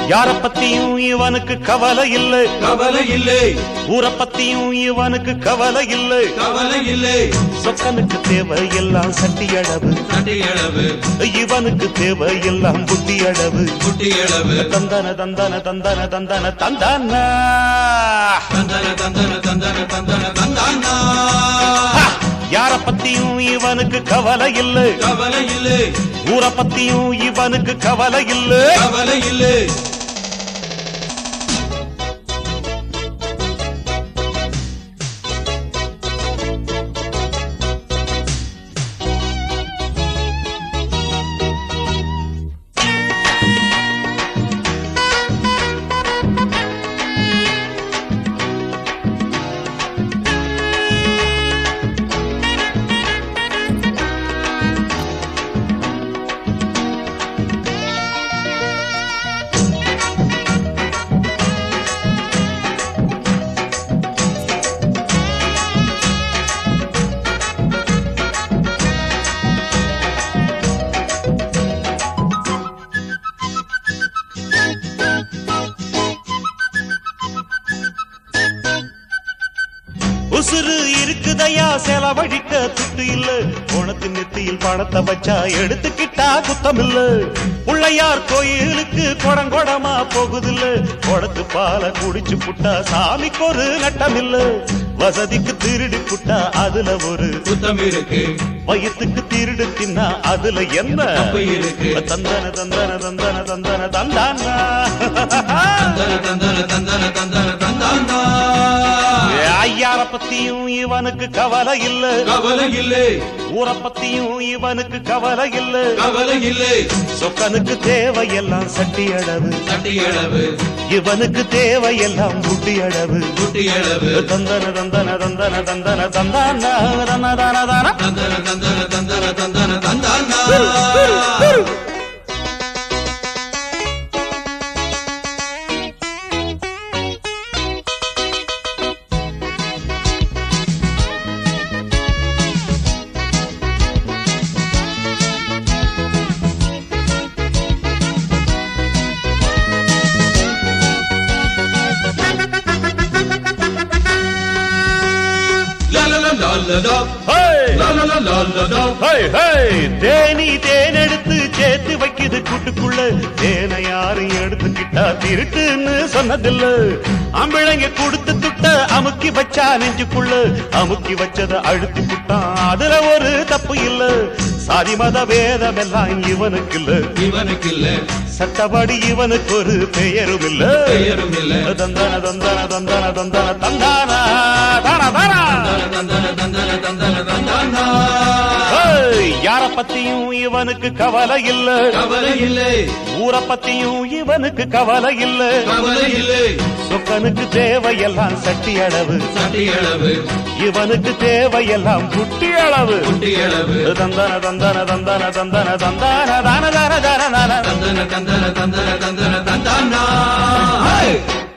யார பத்தியும் இவனுக்கு கவலை இல்லை கவலை இல்லை ஊரை பத்தியும் இவனுக்கு கவலை இல்லை கவலை இல்லை சொக்கனுக்கு தேவை எல்லாம் சட்டி அளவு சட்டியளவு இவனுக்கு தேவை எல்லாம் புத்தி அளவு குட்டியளவு தந்தன தந்தன தந்தன தந்தன தந்தானா தந்தன தந்தன தந்தன தந்தன தந்தானா யார பத்தியும் இவனுக்கு கவலை இல்லை கவலை இல்லை ஊரை பத்தியும் இவனுக்கு கவலை இல்லை கவலை இல்லை உசுறு இருக்குதையா செலவழிக்க துட்டு இல்ல உனக்கு நெத்தியில் பணத்தை வச்சா எடுத்துக்கிட்டா குத்தம் இல்ல பிள்ளையார் கோயிலுக்கு குடங்கொடமா போகுதில்ல குடத்து பாலை குடிச்சு புட்டா சாமிக்கு ஒரு நட்டம் இல்ல வசதிக்கு திருடி புட்டா அதுல ஒரு குத்தம் இருக்கு வயிற்றுக்கு திருடு தின்னா அதுல என்ன தப்பு இருக்கு தந்தன தந்தன தந்தன தந்தன தந்தானா தந்தன தந்தன தந்தன தந்தன தந்தானா ஐயார பத்தியும் இவனுக்கு கவலை இல்ல கவலை இல்லை ஊரை பத்தியும் இவனுக்கு கவலை இல்ல கவலை இல்லை சொக்கனுக்கு தேவையெல்லாம் சட்டி அளவு சட்டியளவு இவனுக்கு தேவையெல்லாம் புட்டி அளவு குட்டியளவு தந்தன தந்தன தந்தன தந்தன தந்தானா தன தன தன தந்தன தந்தன தந்தன தந்தன தந்தானா லா லா லா லா லா லா. ஹே! லா லா லா லா லா லா. ஹே, ஹே! தேனி தேன் எடுத்து சேர்த்து வைக்குது கூட்டுக்குள்ள தேனை யாரும் எடுத்துக்கிட்டா திருட்டுன்னு சொன்னதில்ல ஆம்பிளைங்க கொடுத்து துட்ட அமுக்கி வச்சா நெஞ்சுக்குள்ள அமுக்கி வச்சத அழுத்தி புட்டான் அதுல ஒரு தப்பு இல்ல சாதி மத வேதம் எல்லாம் இவனுக்கு இல்ல இவனுக்கு இல்ல சட்டப்படி இவனுக்கு ஒரு பெயரும் இல்ல பெயரும் இல்ல தந்தன தந்தன தந்தன தந்தன தந்தானா தான தானா தந்தன தந்தன தந்தன தந்தானா ஏய், யார பத்தியும் இவனுக்கு கவலை இல்ல கவலை இல்லை ஊரை பத்தியும் இவனுக்கு கவலை இல்ல கவலை இல்லை சொக்கனுக்கு தேவையெல்லாம் சட்டி அளவு சட்டியளவு இவனுக்கு தேவையெல்லாம் புட்டி அளவு குட்டியளவு தந்தன தந்தன தந்தன தந்தன தந்தான தான தான தான தான தந்தன தந்தன தந்தன தந்தன தந்தானா ஹே!